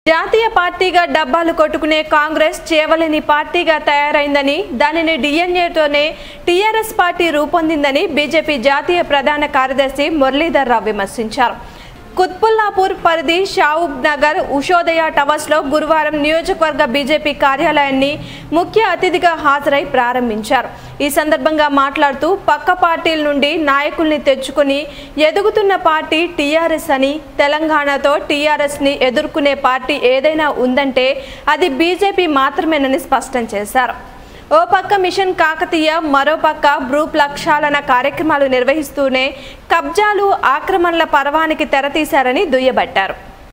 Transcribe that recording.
జాతీయ పార్టీగా డబ్బాలు కొట్టుకునే కాంగ్రెస్ చేవలేని పార్టీగా తయారైందని దానిని డిఎన్ఏతోనే టీఆర్ఎస్ పార్టీ రూపొందిందని బీజేపీ జాతీయ ప్రధాన కార్యదర్శి మురళీధర్ రావు విమర్శించారు కుత్బుల్లాపూర్ పరిధి షావుబ్ నగర్ ఉషోదయ టవర్స్ లో గురువారం నియోజకవర్గ బీజేపీ కార్యాలయాన్ని ముఖ్య అతిథిగా హాజరై ప్రారంభించారు ఈ సందర్భంగా మాట్లాడుతూ పక్క పార్టీల నుండి నాయకుల్ని తెచ్చుకుని ఎదుగుతున్న పార్టీ టీఆర్ఎస్ అని తెలంగాణతో టీఆర్ఎస్ ని ఎదుర్కొనే పార్టీ ఏదైనా ఉందంటే అది బీజేపీ మాత్రమేనని స్పష్టం చేశారు ఓ పక్క మిషన్ కాకతీయ మరో పక్క భూ ప్రక్షాళన కార్యక్రమాలు నిర్వహిస్తూనే కబ్జాలు ఆక్రమణల పర్వానికి తెరతీశారని దుయ్యబట్టారు